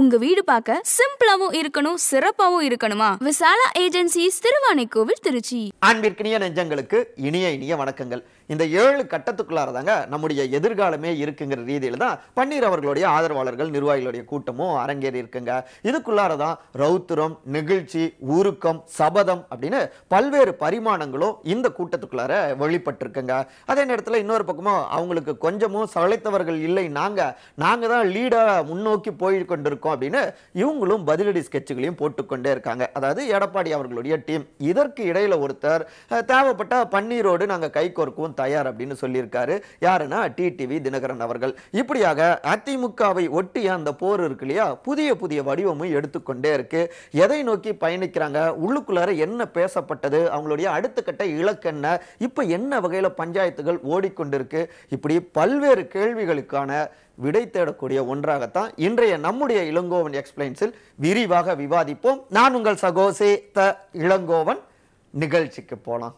உங்க வீடு பார்க்க சிம்பிளாவும் இருக்கணும் சிறப்பாவும் இருக்கணுமா விசாலா ஏஜென்சிஸ் திருவானைக்கோவில் திருச்சி அன்பிற்கினிய நெஞ்சங்களுக்கு இனிய இனிய வணக்கங்கள் இந்த ஏழு கட்டத்துக்குள்ளார தாங்க நம்முடைய எதிர்காலமே இருக்குங்கிற ரீதியில தான் பன்னீர் அவர்களுடைய ஆதரவாளர்கள் நிர்வாகிகளுடைய கூட்டமும் அரங்கேறி இருக்குங்க இதுக்குள்ளார தான் ரௌத்திரம் நெகிழ்ச்சி ஊருக்கம் சபதம் அப்படின்னு பல்வேறு பரிமாணங்களும் இந்த கூட்டத்துக்குள்ளார வெளிப்பட்டிருக்குங்க அதே நேரத்தில் இன்னொரு பக்கமும் அவங்களுக்கு கொஞ்சமும் சளைத்தவர்கள் இல்லை நாங்க நாங்க தான் லீடா முன்னோக்கி போய் கொண்டிருக்கோம் அப்படின்னு இவங்களும் பதிலடி ஸ்கெட்சுகளையும் போட்டுக்கொண்டே இருக்காங்க அதாவது எடப்பாடி அவர்களுடைய டீம் இதற்கு இடையில ஒருத்தர் அஹ், தேவைப்பட்ட பன்னீரோடு நாங்க கை கோர்க்கவும் தயார் அப்படின்னு சொல்லியிருக்காரு யாருன்னா டிடிவி தினகரன் அவர்கள் இப்படியாக அதிமுகவை ஒட்டிய அந்த போர் இருக்கு இல்லையா புதிய புதிய வடிவமும் எடுத்துக்கொண்டே இருக்கு எதை நோக்கி பயணிக்கிறாங்க உள்ளுக்குள்ளார என்ன பேசப்பட்டது அவங்களுடைய அடுத்த கட்ட இலக்கு என்ன இப்ப என்ன வகையில பஞ்சாயத்துகள் ஓடிக்கொண்டிருக்கு இப்படி பல்வேறு கேள்விகளுக்கான விடை தேடக்கூடிய ஒன்றாகத்தான் இன்றைய நம்முடைய இளங்கோவன் எக்ஸ்பிளைன்ஸில் விரிவாக விவாதிப்போம் நான் உங்கள் சகோசே த இளங்கோவன் நிகழ்ச்சிக்கு போலாம்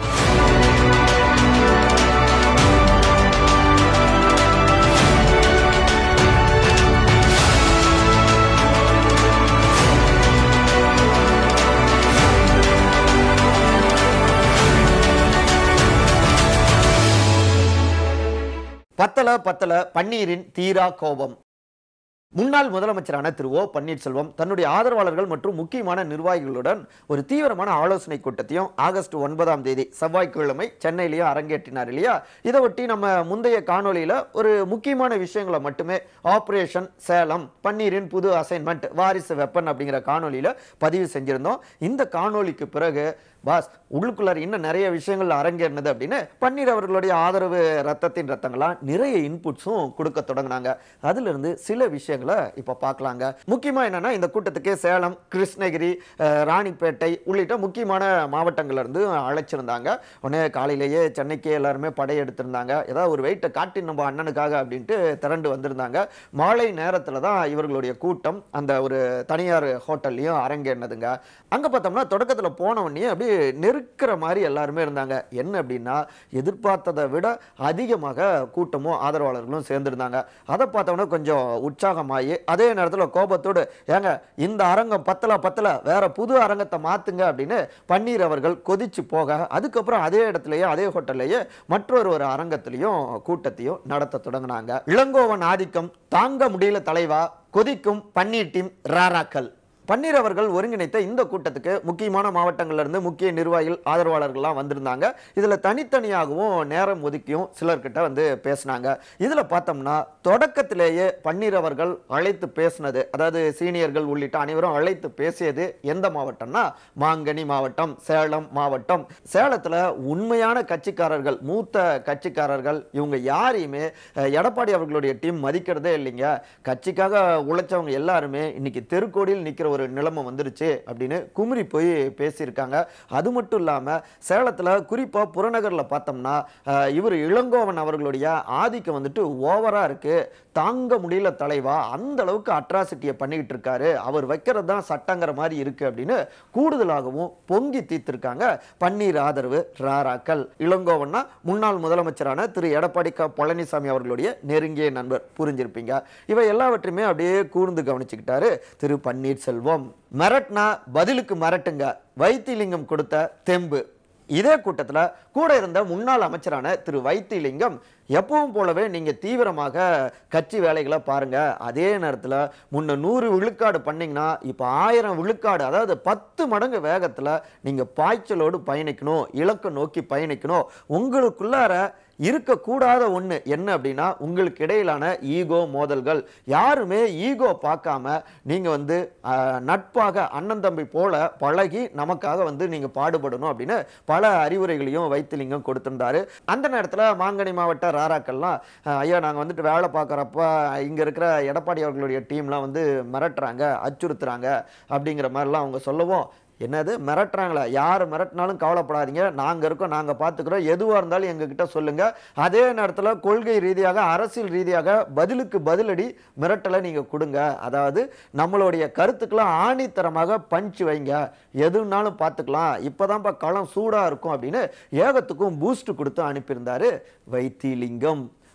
பத்தல பத்தல பன்னீரின் தீரா கோபம் முன்னாள் முதலமைச்சரான திரு ஓ பன்னீர்செல்வம் தன்னுடைய ஆதரவாளர்கள் மற்றும் முக்கியமான நிர்வாகிகளுடன் ஒரு தீவிரமான ஆலோசனை கூட்டத்தையும் ஆகஸ்ட் ஒன்பதாம் தேதி செவ்வாய்க்கிழமை சென்னையிலேயே அரங்கேற்றினார் இல்லையா இதை ஒட்டி நம்ம முந்தைய காணொளியில ஒரு முக்கியமான விஷயங்களை மட்டுமே ஆபரேஷன் சேலம் பன்னீரின் புது அசைன்மெண்ட் வாரிசு வெப்பன் அப்படிங்கிற காணொளியில பதிவு செஞ்சிருந்தோம் இந்த காணொளிக்கு பிறகு பாஸ் உள்ளுக்குள்ளார இன்னும் நிறைய விஷயங்கள் அரங்கேறினது அப்படின்னு பன்னீர் அவர்களுடைய ஆதரவு ரத்தத்தின் ரத்தங்களா நிறைய இன்புட்ஸும் கொடுக்க தொடங்கினாங்க அதுல இருந்து சில விஷயங்களை இப்ப பார்க்கலாங்க முக்கியமா என்னன்னா இந்த கூட்டத்துக்கு சேலம் கிருஷ்ணகிரி அஹ், ராணிப்பேட்டை உள்ளிட்ட முக்கியமான மாவட்டங்கள்ல இருந்து அழைச்சிருந்தாங்க உடனே காலையிலேயே சென்னைக்கு எல்லாருமே படையெடுத்திருந்தாங்க ஏதாவது ஒரு வெயிட்டை காட்டி நம்ம அண்ணனுக்காக அப்படின்ட்டு திரண்டு வந்திருந்தாங்க மாலை நேரத்துல தான் இவர்களுடைய கூட்டம் அந்த ஒரு தனியார் ஹோட்டல்லையும் அரங்கேறினதுங்க அங்க பார்த்தோம்னா தொடக்கத்துல போன உடனே அப்படியே நெருக்கிற மாதிரி எல்லாருமே இருந்தாங்க என்ன அப்படின்னா எதிர்பார்த்ததை விட அதிகமாக கூட்டமும் ஆதரவாளர்களும் சேர்ந்திருந்தாங்க அதை பார்த்தோம்னா கொஞ்சம் உற்சாகமாகி அதே நேரத்தில் கோபத்தோடு ஏங்க இந்த அரங்கம் பத்தல பத்தல வேற புது அரங்கத்தை மாத்துங்க அப்படின்னு பன்னீர் அவர்கள் கொதிச்சு போக அதுக்கப்புறம் அதே இடத்துலயே அதே ஹோட்டல்லையே மற்றொரு ஒரு அரங்கத்திலையும் கூட்டத்தையும் நடத்த தொடங்கினாங்க இளங்கோவன் ஆதிக்கம் தாங்க முடியல தலைவா கொதிக்கும் பன்னீர் டீம் ராராக்கள் பன்னீர் அவர்கள் ஒருங்கிணைத்த இந்த கூட்டத்துக்கு முக்கியமான மாவட்டங்கள்ல இருந்து முக்கிய நிர்வாகிகள் ஆதரவாளர்கள்லாம் வந்திருந்தாங்க இதுல தனித்தனியாகவும் நேரம் ஒதுக்கியும் சிலர்கிட்ட வந்து பேசினாங்க இதுல பார்த்தோம்னா தொடக்கத்திலேயே பன்னீர் அவர்கள் அழைத்து பேசினது அதாவது சீனியர்கள் உள்ளிட்ட அனைவரும் அழைத்து பேசியது எந்த மாவட்டம்னா மாங்கனி மாவட்டம் சேலம் மாவட்டம் சேலத்துல உண்மையான கட்சிக்காரர்கள் மூத்த கட்சிக்காரர்கள் இவங்க யாரையுமே அஹ், எடப்பாடி அவர்களுடைய டீம் மதிக்கிறதே இல்லைங்க கட்சிக்காக உழைச்சவங்க எல்லாருமே இன்னைக்கு தெருக்கோடியில் நிக்கிற ஒரு நிலைமை வந்துருச்சு அப்படின்னு குமுறி போய் பேசியிருக்காங்க அது மட்டும் இல்லாம சேலத்துல குறிப்பா புறநகர்ல பார்த்தோம்னா அஹ், இவர் இளங்கோவன் அவர்களுடைய ஆதிக்கம் வந்துட்டு ஓவரா இருக்கு தாங்க முடியல தலைவா அந்த அளவுக்கு அட்ராசிட்டியை பண்ணிக்கிட்டு இருக்காரு அவர் வைக்கிறது தான் சட்டங்கிற மாதிரி இருக்கு அப்படின்னு கூடுதலாகவும் பொங்கி தீர்த்திருக்காங்க பன்னீர் ஆதரவு ராராக்கள் இளங்கோவன்னா முன்னாள் முதலமைச்சரான திரு எடப்பாடி க பழனிசாமி அவர்களுடைய நெருங்கிய நண்பர் புரிஞ்சிருப்பீங்க இவை எல்லாவற்றையுமே அப்படியே கூர்ந்து கவனிச்சுக்கிட்டாரு திரு பன்னீர்செல்வம் மிரட்னா பதிலுக்கு மிரட்டுங்க வைத்திலிங்கம் கொடுத்த தெம்பு இதே கூட்டத்துல கூட இருந்த முன்னாள் அமைச்சரான திரு வைத்திலிங்கம் எப்பவும் போலவே நீங்க தீவிரமாக கட்சி வேலைகளை பாருங்க அதே நேரத்துல முன்ன நூறு விழுக்காடு பண்ணீங்கன்னா இப்ப ஆயிரம் விழுக்காடு அதாவது பத்து மடங்கு வேகத்துல நீங்க பாய்ச்சலோடு பயணிக்கணும் இலக்கை நோக்கி பயணிக்கணும் உங்களுக்குள்ளார இருக்கக்கூடாத ஒண்ணு என்ன அப்படின்னா உங்களுக்கு இடையிலான ஈகோ மோதல்கள் யாருமே ஈகோ பார்க்காம நீங்க வந்து ஆஹ், நட்பாக அண்ணன் தம்பி போல பழகி நமக்காக வந்து நீங்க பாடுபடணும் அப்படின்னு பல அறிவுரைகளையும் வைத்திலிங்கம் கொடுத்திருந்தாரு அந்த நேரத்துல மாங்கனி மாவட்ட ராராக்கள்லாம் ஆஹ், ஐயா நாங்க வந்துட்டு வேலை பார்க்குறப்ப இங்க இருக்கிற எடப்பாடி அவர்களுடைய டீம்லாம் வந்து மிரட்டுறாங்க அச்சுறுத்துறாங்க அப்படிங்கிற மாதிரிலாம் அவங்க சொல்லவும் என்னது மிரட்டுறாங்களா யார் மிரட்டினாலும் கவலைப்படாதீங்க நாங்கள் இருக்கோம் நாங்கள் பார்த்துக்குறோம் எதுவாக இருந்தாலும் எங்ககிட்ட சொல்லுங்க அதே நேரத்தில் கொள்கை ரீதியாக அரசியல் ரீதியாக பதிலுக்கு பதிலடி மிரட்டலை நீங்கள் கொடுங்க அதாவது நம்மளுடைய கருத்துக்கெல்லாம் ஆணித்தரமாக பஞ்சு வைங்க எதுனாலும் பார்த்துக்கலாம் இப்போதான்ப்பா களம் சூடாக இருக்கும் அப்படின்னு ஏகத்துக்கும் பூஸ்ட் கொடுத்து அனுப்பியிருந்தாரு வைத்திலிங்கம்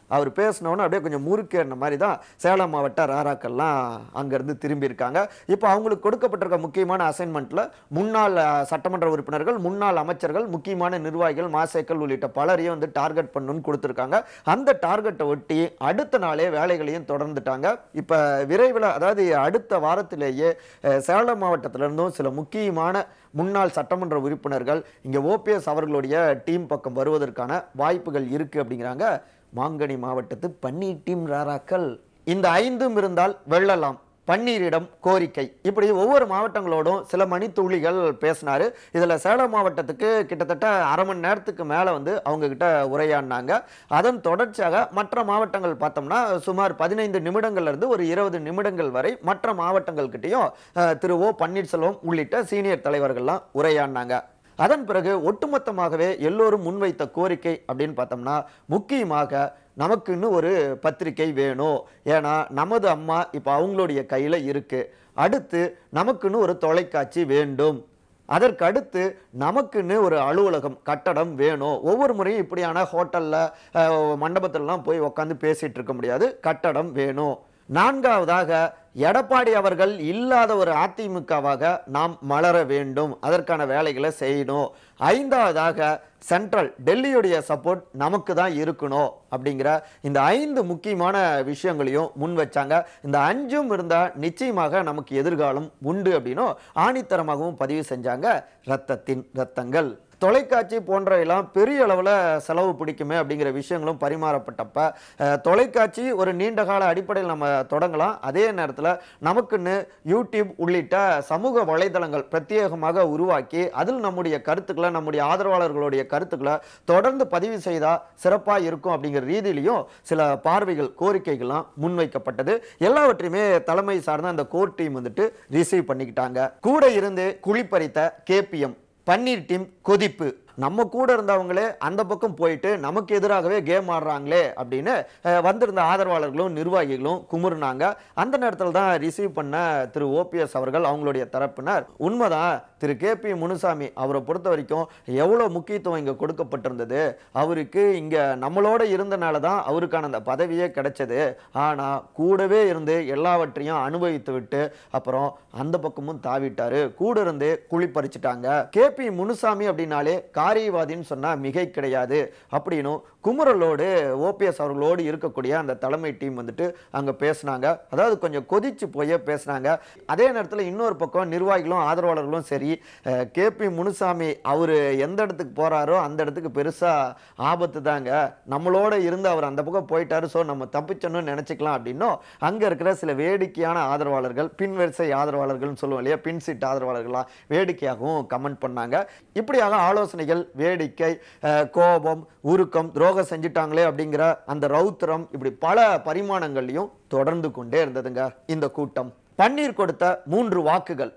அவர் பேசினோன்னு அப்படியே கொஞ்சம் முறுக்கேறின மாதிரி தான் சேலம் மாவட்ட ராராக்கள்லாம் அங்கேருந்து திரும்பி இருக்காங்க இப்போ அவங்களுக்கு கொடுக்கப்பட்டிருக்க முக்கியமான அசைன்மெண்ட்டில் முன்னாள் அஹ், சட்டமன்ற உறுப்பினர்கள் முன்னாள் அமைச்சர்கள் முக்கியமான நிர்வாகிகள் மாசேக்கள் உள்ளிட்ட பலரையும் வந்து டார்கெட் பண்ணணும்னு கொடுத்துருக்காங்க அந்த டார்கெட்டை ஒட்டி அடுத்த நாளே வேலைகளையும் தொடர்ந்துட்டாங்க இப்போ விரைவில் அதாவது அடுத்த வாரத்திலேயே அஹ், சேலம் மாவட்டத்திலிருந்தும் சில முக்கியமான முன்னாள் சட்டமன்ற உறுப்பினர்கள் இங்கே ஓபிஎஸ் அவர்களுடைய டீம் பக்கம் வருவதற்கான வாய்ப்புகள் இருக்குது அப்படிங்கிறாங்க மாங்கனி மாவட்டத்து பன்னீர் டீம் ராராக்கள் இந்த ஐந்தும் இருந்தால் வெல்லலாம் பன்னீரிடம் கோரிக்கை இப்படி ஒவ்வொரு மாவட்டங்களோடும் சில மணித்துளிகள் பேசினாரு இதில் சேலம் மாவட்டத்துக்கு கிட்டத்தட்ட அரை மணி நேரத்துக்கு மேலே வந்து அவங்க கிட்ட உரையாடினாங்க அதன் தொடர்ச்சியாக மற்ற மாவட்டங்கள் பார்த்தோம்னா சுமார் பதினைந்து நிமிடங்கள்ல இருந்து ஒரு இருபது நிமிடங்கள் வரை மற்ற மாவட்டங்கள்கிட்டையும் அஹ், திரு ஓ பன்னீர்செல்வம் உள்ளிட்ட சீனியர் தலைவர்கள்லாம் உரையாடினாங்க அதன் பிறகு ஒட்டுமொத்தமாகவே எல்லோரும் முன்வைத்த கோரிக்கை அப்படின்னு பார்த்தோம்னா முக்கியமாக நமக்குன்னு ஒரு பத்திரிகை வேணும் ஏன்னா நமது அம்மா இப்போ அவங்களுடைய கையில் இருக்கு அடுத்து நமக்குன்னு ஒரு தொலைக்காட்சி வேண்டும் அதற்கு அடுத்து நமக்குன்னு ஒரு அலுவலகம் கட்டடம் வேணும் ஒவ்வொரு முறையும் இப்படியான ஹோட்டலில் மண்டபத்திலலாம் போய் உட்காந்து பேசிட்டு இருக்க முடியாது கட்டடம் வேணும் நான்காவதாக எடப்பாடி அவர்கள் இல்லாத ஒரு அதிமுகவாக நாம் மலர வேண்டும் அதற்கான வேலைகளை செய்யணும் ஐந்தாவதாக சென்ட்ரல் டெல்லியுடைய சப்போர்ட் நமக்கு தான் இருக்கணும் அப்படிங்கிற இந்த ஐந்து முக்கியமான விஷயங்களையும் முன் வச்சாங்க இந்த அஞ்சும் இருந்தால் நிச்சயமாக நமக்கு எதிர்காலம் உண்டு அப்படின்னும் ஆணித்தரமாகவும் பதிவு செஞ்சாங்க ரத்தத்தின் ரத்தங்கள் தொலைக்காட்சி போன்றவையெல்லாம் பெரிய அளவில் செலவு பிடிக்குமே அப்படிங்கிற விஷயங்களும் பரிமாறப்பட்டப்ப அஹ், தொலைக்காட்சி ஒரு நீண்ட கால அடிப்படையில் நம்ம தொடங்கலாம் அதே நேரத்தில் நமக்குன்னு யூடியூப் உள்ளிட்ட சமூக வலைதளங்கள் பிரத்யேகமாக உருவாக்கி அதில் நம்முடைய கருத்துக்களை நம்முடைய ஆதரவாளர்களுடைய கருத்துக்களை தொடர்ந்து பதிவு செய்தால் சிறப்பாக இருக்கும் அப்படிங்கிற ரீதியிலையும் சில பார்வைகள் கோரிக்கைகள்லாம் முன்வைக்கப்பட்டது எல்லாவற்றையுமே தலைமை சார்ந்த அந்த கோர் டீம் வந்துட்டு ரிசீவ் பண்ணிக்கிட்டாங்க கூட இருந்து குழிப்பறித்த கேபிஎம் பன்னீர் டீம் கொதிப்பு நம்ம கூட இருந்தவங்களே அந்த பக்கம் போயிட்டு நமக்கு எதிராகவே கேம் ஆடுறாங்களே அப்படின்னு அஹ், வந்திருந்த ஆதரவாளர்களும் நிர்வாகிகளும் குமுறுனாங்க அந்த நேரத்தில் தான் ரிசீவ் பண்ண திரு ஓபிஎஸ் அவர்கள் அவங்களுடைய தரப்பினர் உண்மைதான் திரு கே பி முனுசாமி அவரை பொறுத்த வரைக்கும் எவ்வளோ முக்கியத்துவம் இங்கே கொடுக்கப்பட்டிருந்தது அவருக்கு இங்கே நம்மளோட இருந்தனால தான் அவருக்கான அந்த பதவியே கிடைச்சது ஆனால் கூடவே இருந்து எல்லாவற்றையும் அனுபவித்து விட்டு அப்புறம் அந்த பக்கமும் தாவிட்டாரு கூட இருந்து குழி பறிச்சுட்டாங்க கே பி முனுசாமி அப்படின்னாலே காரியவாதின்னு சொன்னால் மிகை கிடையாது அப்படின்னும் குமுறலோடு ஓபிஎஸ் அவர்களோடு இருக்கக்கூடிய அந்த தலைமை டீம் வந்துட்டு அங்கே பேசுனாங்க அதாவது கொஞ்சம் கொதிச்சு போய் பேசுனாங்க அதே நேரத்தில் இன்னொரு பக்கம் நிர்வாகிகளும் ஆதரவாளர்களும் சரி கே பி முனுசாமி அவர் எந்த இடத்துக்கு போகிறாரோ அந்த இடத்துக்கு பெருசாக ஆபத்து தாங்க நம்மளோட இருந்து அவர் அந்த பக்கம் போயிட்டாரு ஸோ நம்ம தப்பிச்சோன்னு நினச்சிக்கலாம் அப்படின்னும் அங்கே இருக்கிற சில வேடிக்கையான ஆதரவாளர்கள் பின்வரிசை ஆதரவாளர்கள்னு சொல்லுவோம் இல்லையா பின் சீட் ஆதரவாளர்கள்லாம் வேடிக்கையாகவும் கமெண்ட் பண்ணாங்க இப்படியாக ஆலோசனைகள் வேடிக்கை அஹ், கோபம் உருக்கம் துரோகம் செஞ்சிட்டாங்களே அப்படிங்கிற அந்த ரௌத்திரம் இப்படி பல பரிமாணங்கள்லையும் தொடர்ந்து கொண்டே இருந்ததுங்க இந்த கூட்டம் பன்னீர் கொடுத்த மூன்று வாக்குகள்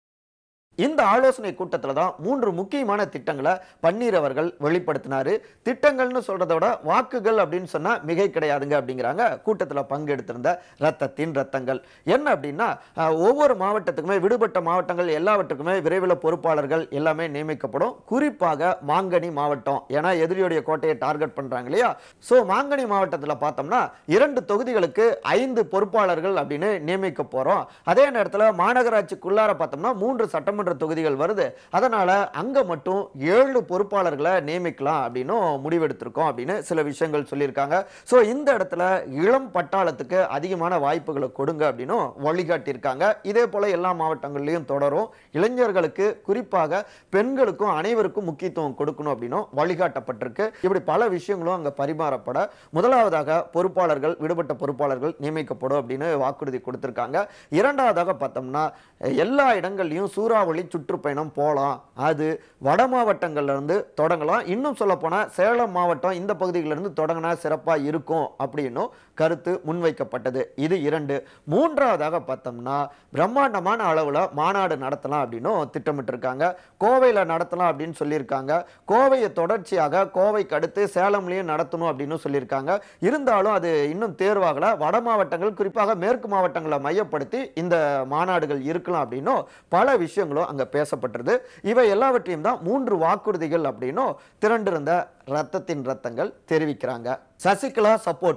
இந்த ஆலோசனை கூட்டத்தில் தான் மூன்று முக்கியமான திட்டங்களை பன்னீர் அவர்கள் வெளிப்படுத்தினாரு திட்டங்கள்னு சொல்றதை விட வாக்குகள் அப்படின்னு சொன்னா மிகை கிடையாதுங்க அப்படிங்கிறாங்க கூட்டத்தில் பங்கெடுத்திருந்த ரத்தத்தின் ரத்தங்கள் என்ன அப்படின்னா அஹ், ஒவ்வொரு மாவட்டத்துக்குமே விடுபட்ட மாவட்டங்கள் எல்லாவற்றுக்குமே விரைவில் பொறுப்பாளர்கள் எல்லாமே நியமிக்கப்படும் குறிப்பாக மாங்கனி மாவட்டம் ஏன்னா எதிரியுடைய கோட்டையை டார்கெட் பண்றாங்க இல்லையா ஸோ மாங்கனி மாவட்டத்தில் பார்த்தோம்னா இரண்டு தொகுதிகளுக்கு ஐந்து பொறுப்பாளர்கள் அப்படின்னு நியமிக்க போறோம் அதே நேரத்தில் மாநகராட்சிக்குள்ளார பார்த்தோம்னா மூன்று சட்டமன்ற தொகுதிகள் வருது அதனால அங்க மட்டும் ஏழு பொறுப்பாளர்களை நியமிக்கலாம் அப்படின்னும் முடிவெடுத்திருக்கோம் அப்படின்னு சில விஷயங்கள் சொல்லியிருக்காங்க ஸோ இந்த இடத்துல இளம் பட்டாளத்துக்கு அதிகமான வாய்ப்புகளை கொடுங்க அப்படின்னும் வழிகாட்டியிருக்காங்க இதே போல எல்லா மாவட்டங்கள்லையும் தொடரும் இளைஞர்களுக்கு குறிப்பாக பெண்களுக்கும் அனைவருக்கும் முக்கியத்துவம் கொடுக்கணும் அப்படின்னும் வழிகாட்டப்பட்டிருக்கு இப்படி பல விஷயங்களும் அங்க பரிமாறப்பட முதலாவதாக பொறுப்பாளர்கள் விடுபட்ட பொறுப்பாளர்கள் நியமிக்கப்படும் அப்படின்னு வாக்குறுதி கொடுத்திருக்காங்க இரண்டாவதாக பார்த்தோம்னா எல்லா இடங்கள்லையும் சூறாவளி சுற்றுப்பயணம் போகலாம் அது வட மாவட்டங்கள்ல இருந்து தொடங்கலாம் இன்னும் சொல்ல போனால் சேலம் மாவட்டம் இந்த பகுதிகளிலிருந்து இருந்து தொடங்கினா சிறப்பாக இருக்கும் அப்படின்னும் கருத்து முன்வைக்கப்பட்டது இது இரண்டு மூன்றாவதாக பார்த்தோம்னா பிரம்மாண்டமான அளவில் மாநாடு நடத்தலாம் அப்படின்னும் திட்டமிட்டிருக்காங்க கோவையில் நடத்தலாம் அப்படின்னு சொல்லியிருக்காங்க கோவையை தொடர்ச்சியாக கோவைக்கு அடுத்து சேலம்லேயும் நடத்தணும் அப்படின்னு சொல்லியிருக்காங்க இருந்தாலும் அது இன்னும் தேர்வாகல வட மாவட்டங்கள் குறிப்பாக மேற்கு மாவட்டங்களை மையப்படுத்தி இந்த மாநாடுகள் இருக்கலாம் அப்படின்னும் பல விஷயங்களும் அங்கே பேசப்பட்டிருது இவை எல்லாவற்றையும் தான் மூன்று வாக்குறுதிகள் அப்படின்னும் திரண்டிருந்த ரத்தத்தின் ரத்தங்கள் தெரிவிக்கிறாங்க Sasikala support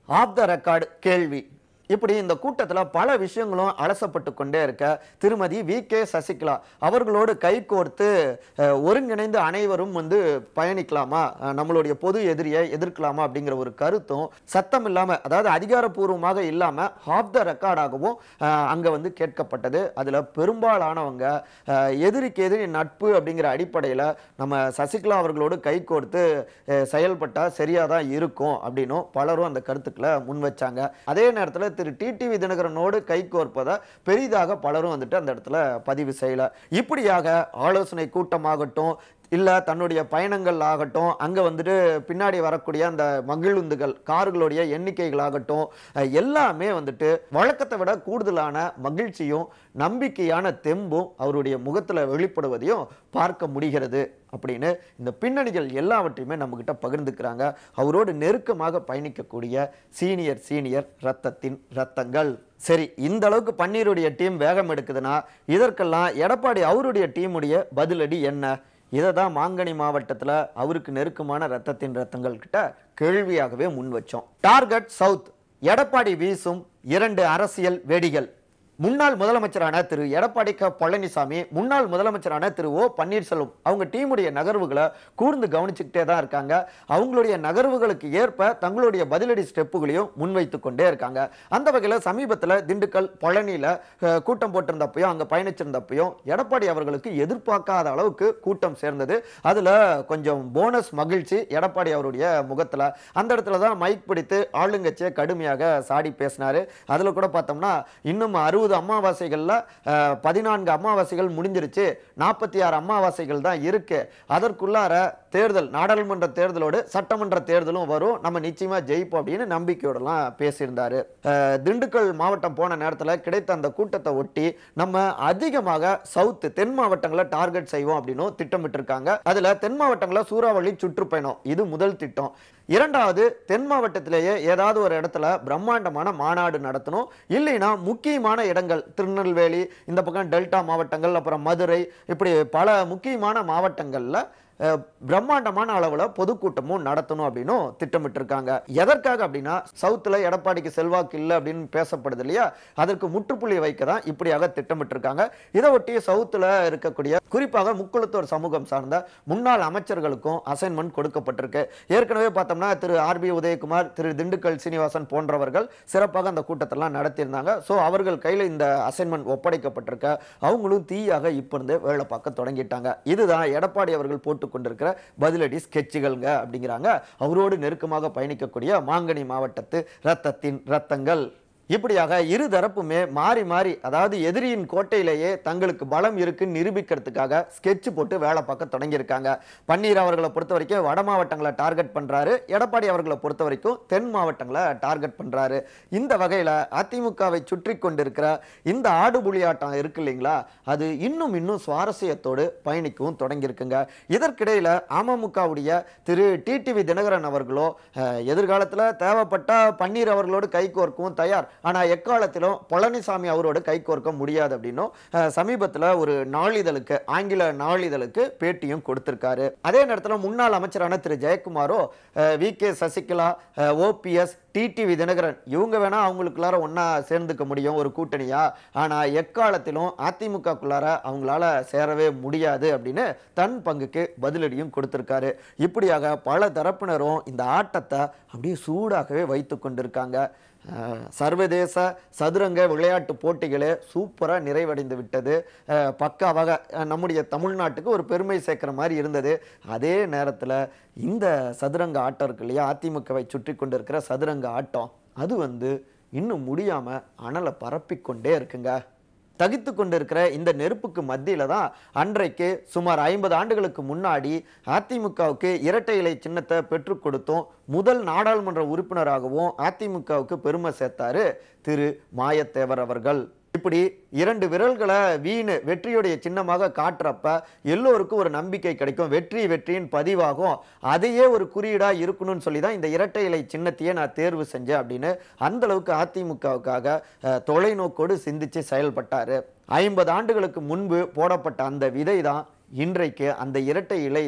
off the record கேள்வி இப்படி இந்த கூட்டத்தில் பல விஷயங்களும் அலசப்பட்டு கொண்டே இருக்க திருமதி வி கே சசிகலா அவர்களோடு கைகோர்த்து அஹ், ஒருங்கிணைந்து அனைவரும் வந்து பயணிக்கலாமா அஹ், நம்மளுடைய பொது எதிரியை எதிர்க்கலாமா அப்படிங்கிற ஒரு கருத்தும் சத்தம் இல்லாமல் அதாவது அதிகாரப்பூர்வமாக இல்லாமல் ஆஃப் த ரெக்கார்டாகவும் அங்கே வந்து கேட்கப்பட்டது அதில் பெரும்பாலானவங்க அஹ், எதிரிக்கு எதிரி நட்பு அப்படிங்கிற அடிப்படையில் நம்ம சசிகலா அவர்களோடு கைகோர்த்து செயல்பட்டால் சரியாக தான் இருக்கும் அப்படின்னும் பலரும் அந்த கருத்துக்களை முன் வச்சாங்க அதே நேரத்தில் திரு டிடிவி தினகரனோடு கைகோர்ப்பதை பெரிதாக பலரும் வந்துட்டு அந்த இடத்துல பதிவு செய்யல இப்படியாக ஆலோசனை கூட்டமாகட்டும் இல்லை தன்னுடைய பயணங்கள் ஆகட்டும் அங்கே வந்துட்டு பின்னாடி வரக்கூடிய அந்த மகிழுந்துகள் கார்களுடைய எண்ணிக்கைகளாகட்டும் அஹ், எல்லாமே வந்துட்டு வழக்கத்தை விட கூடுதலான மகிழ்ச்சியும் நம்பிக்கையான தெம்பும் அவருடைய முகத்தில் வெளிப்படுவதையும் பார்க்க முடிகிறது அப்படின்னு இந்த பின்னணிகள் எல்லாவற்றையுமே நம்மக்கிட்ட பகிர்ந்துக்கிறாங்க அவரோடு நெருக்கமாக பயணிக்கக்கூடிய சீனியர் சீனியர் ரத்தத்தின் ரத்தங்கள் சரி இந்த அளவுக்கு பன்னீருடைய டீம் வேகம் எடுக்குதுன்னா இதற்கெல்லாம் எடப்பாடி அவருடைய டீமுடைய பதிலடி என்ன இதை தான் மாங்கனி மாவட்டத்தில் அவருக்கு நெருக்கமான ரத்தத்தின் ரத்தங்கள் கிட்ட கேள்வியாகவே முன் வச்சோம் டார்கெட் சவுத் எடப்பாடி வீசும் இரண்டு அரசியல் வெடிகள் முன்னாள் முதலமைச்சரான திரு எடப்பாடி க பழனிசாமி முன்னாள் முதலமைச்சரான திரு ஓ பன்னீர்செல்வம் அவங்க டீமுடைய நகர்வுகளை கூர்ந்து கவனிச்சுக்கிட்டே தான் இருக்காங்க அவங்களுடைய நகர்வுகளுக்கு ஏற்ப தங்களுடைய பதிலடி ஸ்டெப்புகளையும் முன்வைத்து கொண்டே இருக்காங்க அந்த வகையில் சமீபத்தில் திண்டுக்கல் பழனியில் அஹ், கூட்டம் போட்டிருந்தப்பையும் அங்கே பயணிச்சிருந்தப்பையும் எடப்பாடி அவர்களுக்கு எதிர்பார்க்காத அளவுக்கு கூட்டம் சேர்ந்தது அதில் கொஞ்சம் போனஸ் மகிழ்ச்சி எடப்பாடி அவருடைய முகத்தில் அந்த இடத்துல தான் மைக் பிடித்து ஆளுங்கட்சியை கடுமையாக சாடி பேசினாரு அதில் கூட பார்த்தோம்னா இன்னும் அறுபது அமாவாசைகளில் பதினான்கு அமாவாசைகள் முடிஞ்சிருச்சு நாற்பத்தி ஆறு அமாவாசைகள் தான் இருக்கு அதற்குள்ளார தேர்தல் நாடாளுமன்ற தேர்தலோடு சட்டமன்ற தேர்தலும் வரும் நம்ம நிச்சயமா ஜெயிப்போம் அப்படின்னு நம்பிக்கையோடலாம் பேசியிருந்தாரு அஹ், திண்டுக்கல் மாவட்டம் போன நேரத்தில் கிடைத்த அந்த கூட்டத்தை ஒட்டி நம்ம அதிகமாக சவுத் தென் மாவட்டங்களை டார்கெட் செய்வோம் அப்படின்னு திட்டமிட்டிருக்காங்க அதுல தென் மாவட்டங்கள சூறாவளி சுற்றுப்பயணம் இது முதல் திட்டம் இரண்டாவது தென் மாவட்டத்திலேயே ஏதாவது ஒரு இடத்துல பிரம்மாண்டமான மாநாடு நடத்தணும் இல்லைன்னா முக்கியமான இடங்கள் திருநெல்வேலி இந்த பக்கம் டெல்டா மாவட்டங்கள் அப்புறம் மதுரை இப்படி பல முக்கியமான மாவட்டங்கள்ல அஹ், பிரம்மாண்டமான அளவில் பொதுக்கூட்டமும் நடத்தணும் அப்படின்னும் திட்டமிட்டிருக்காங்க எதற்காக அப்படின்னா சவுத்தில் எடப்பாடிக்கு செல்வாக்கு இல்லை அப்படின்னு பேசப்படுது இல்லையா அதற்கு முற்றுப்புள்ளி வைக்க தான் இப்படியாக திட்டமிட்டிருக்காங்க இதை ஒட்டி சவுத்தில் இருக்கக்கூடிய குறிப்பாக முக்குளத்தோர் சமூகம் சார்ந்த முன்னாள் அமைச்சர்களுக்கும் அசைன்மெண்ட் கொடுக்கப்பட்டிருக்கு ஏற்கனவே பார்த்தோம்னா திரு ஆர்பி உதயகுமார் திரு திண்டுக்கல் சீனிவாசன் போன்றவர்கள் சிறப்பாக அந்த கூட்டத்தெல்லாம் நடத்தியிருந்தாங்க ஸோ அவர்கள் கையில் இந்த அசைன்மெண்ட் ஒப்படைக்கப்பட்டிருக்க அவங்களும் தீயாக இப்போ இருந்தே வேலை பார்க்க தொடங்கிட்டாங்க இதுதான் எடப்பாடி அவர்கள் போட்டு கொண்டிருக்கிற பதிலடி ஸ்கெட்சுகள்ங்க அப்படிங்கிறாங்க அவரோடு நெருக்கமாக பயணிக்கக்கூடிய மாங்கனி மாவட்டத்து ரத்தத்தின் ரத்தங்கள் இப்படியாக இரு தரப்புமே மாறி மாறி அதாவது எதிரியின் கோட்டையிலேயே தங்களுக்கு பலம் இருக்குன்னு நிரூபிக்கிறதுக்காக ஸ்கெட்ச் போட்டு வேலை பார்க்க தொடங்கியிருக்காங்க பன்னீர் அவர்களை பொறுத்த வரைக்கும் வட மாவட்டங்களை டார்கெட் பண்றாரு எடப்பாடி அவர்களை பொறுத்த வரைக்கும் தென் மாவட்டங்களை டார்கெட் பண்றாரு இந்த வகையில அதிமுகவை சுற்றி கொண்டிருக்கிற இந்த ஆடுபுலியாட்டம் இருக்கு இல்லைங்களா அது இன்னும் இன்னும் சுவாரஸ்யத்தோடு பயணிக்கவும் தொடங்கியிருக்குங்க இதற்கிடையில அமமுகவுடைய திரு டிடிவி தினகரன் அவர்களோ அஹ், எதிர்காலத்துல தேவைப்பட்டா பன்னீர் அவர்களோடு கைகோர்க்கவும் தயார் ஆனா எக்காலத்திலும் பழனிசாமி அவரோடு கைகோர்க்க முடியாது அப்படின்னும் அஹ், சமீபத்துல ஒரு நாளிதழுக்கு ஆங்கில நாளிதழுக்கு பேட்டியும் கொடுத்திருக்காரு அதே நேரத்துல முன்னாள் அமைச்சரான திரு ஜெயக்குமாரோ வி கே சசிகலா ஓபிஎஸ் டிடிவி தினகரன் இவங்க வேணா அவங்களுக்குள்ளார ஒண்ணா சேர்ந்துக்க முடியும் ஒரு கூட்டணியா ஆனா எக்காலத்திலும் அதிமுகக்குள்ளார அவங்களால சேரவே முடியாது அப்படின்னு தன் பங்குக்கு பதிலடியும் கொடுத்திருக்காரு இப்படியாக பல தரப்பினரும் இந்த ஆட்டத்தை அப்படியே சூடாகவே வைத்து கொண்டிருக்காங்க அஹ், சர்வதேச சதுரங்க விளையாட்டு போட்டிகளே சூப்பராக நிறைவடைந்து விட்டது அஹ், பக்காவாக அஹ், நம்முடைய தமிழ்நாட்டுக்கு ஒரு பெருமை சேர்க்கிற மாதிரி இருந்தது அதே நேரத்தில் இந்த சதுரங்க ஆட்டம் இருக்கு இல்லையா அதிமுகவை சுற்றி கொண்டிருக்கிற சதுரங்க ஆட்டம் அது வந்து இன்னும் முடியாமல் அனலை பரப்பிக்கொண்டே இருக்குங்க தகித்து கொண்டிருக்கிற இந்த நெருப்புக்கு மத்தியில தான் அன்றைக்கு சுமார் ஐம்பது ஆண்டுகளுக்கு முன்னாடி அதிமுகவுக்கு இரட்டை இலை சின்னத்தை பெற்றுக் கொடுத்தோம் முதல் நாடாளுமன்ற உறுப்பினராகவும் அதிமுகவுக்கு பெருமை சேர்த்தாரு திரு மாயத்தேவர் அவர்கள் இப்படி இரண்டு விரல்களை வீணு வெற்றியுடைய சின்னமாக காட்டுறப்ப எல்லோருக்கும் ஒரு நம்பிக்கை கிடைக்கும் வெற்றி வெற்றியின் பதிவாகும் அதையே ஒரு குறியீடா இருக்கணும்னு சொல்லி தான் இந்த இரட்டை இலை சின்னத்தையே நான் தேர்வு செஞ்சேன் அப்படின்னு அந்த அளவுக்கு அதிமுகவுக்காக அஹ், தொலைநோக்கோடு சிந்திச்சு செயல்பட்டாரு ஐம்பது ஆண்டுகளுக்கு முன்பு போடப்பட்ட அந்த விதை தான் இன்றைக்கு அந்த இரட்டை இலை தான்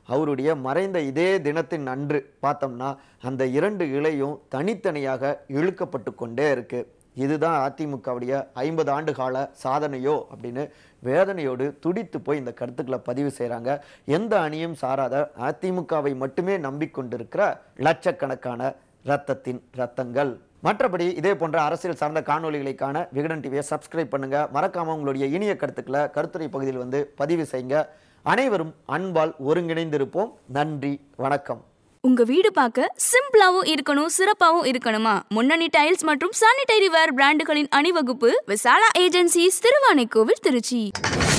அவருடைய மறைந்த இதே தினத்தின் அன்று பார்த்தோம்னா அந்த இரண்டு இலையும் தனித்தனியாக இழுக்கப்பட்டு கொண்டே இருக்கு இதுதான் அதிமுகவுடைய ஐம்பது ஆண்டு கால சாதனையோ அப்படின்னு வேதனையோடு துடித்து போய் இந்த கருத்துக்களை பதிவு செய்கிறாங்க எந்த அணியும் சாராத அதிமுகவை மட்டுமே நம்பிக்கொண்டிருக்கிற லட்சக்கணக்கான இரத்தத்தின் ரத்தங்கள் மற்றபடி இதே போன்ற அரசியல் சார்ந்த காணொளிகளை காண விகடன் டிவியை சப்ஸ்கிரைப் பண்ணுங்க மறக்காம உங்களுடைய இனிய கருத்துக்களை கருத்துரை பகுதியில் வந்து பதிவு செய்யுங்க அனைவரும் அன்பால் ஒருங்கிணைந்திருப்போம் நன்றி வணக்கம் உங்க வீடு பார்க்க சிம்பிளாவும் இருக்கணும் சிறப்பாவும் இருக்கணுமா முன்னணி டைல்ஸ் மற்றும் சானிட்டரி வேர் பிராண்டுகளின் அணிவகுப்பு விசாலா ஏஜென்சிஸ் திருவானைக்கோவில் திருச்சி